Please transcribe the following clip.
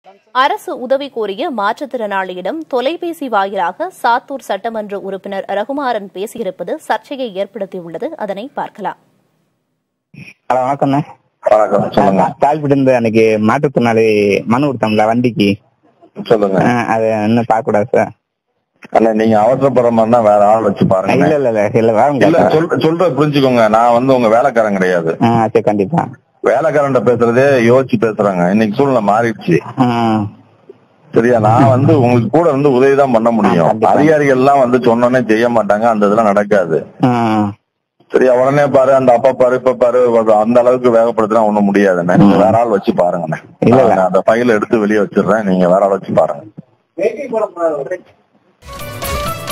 அரசு உதவி கோரிய மாற்றுத்திறனாளியிடம் தொலைபேசி வாயிலாக சாத்தூர் சட்டமன்ற உறுப்பினர் ரகுமாரன் பேசியிருப்பது சர்ச்சையை ஏற்படுத்தியுள்ளது அதனை பார்க்கலாம் ஹலோ வணக்கம்ண்ணே வணக்கம் சொல்லுங்க கால்பிட்டு இருந்து அன்னைக்கு மாற்றுத்திறனாளி மனு கொடுத்தோம்ல வண்டிக்கு சொல்லுங்க ஆ, அது இன்னும் பார்க்க கூடாது சார் அண்ணா நீங்க அவசரப்படுற மாதிரினா வேற ஆள் வச்சு பாருங்க இல்ல இல்ல இல்ல இல்ல வர இல்ல முடியாது சொல் சொல்ற புரிஞ்சுக்கோங்க நான் வந்து உங்க வேலைக்காரன் கிடையாது ஆ சரி கண்டிப்பா வேலைக்காரன்ட்ட பேசுறதே யோசிச்சு பேசுறாங்க இன்னைக்கு சூழ்நிலை மாறிடுச்சு ஆ, சரியா நான் வந்து உங்களுக்கு கூட வந்து உதவி தான் பண்ண முடியும் கண்டிப்பா. அதிகாரிகள் எல்லாம் வந்து சொன்னோன்னே செய்ய மாட்டாங்க அந்த இதெல்லாம் நடக்காது ஆ, சரியா உடனே பாரு அந்த அப்பா பாரு இப்ப பாரு அந்த அளவுக்கு வேகப்படுத்தினா ஒண்ணும் முடியாதுண்ணே நீங்க வேற ஆள் வச்சு பாருங்கண்ணே இல்ல, இல்ல. நான் அந்த ஃபைல எடுத்து வெளியே வச்சிடுறேன் நீங்க வேற ஆள் வச்சு பாருங்க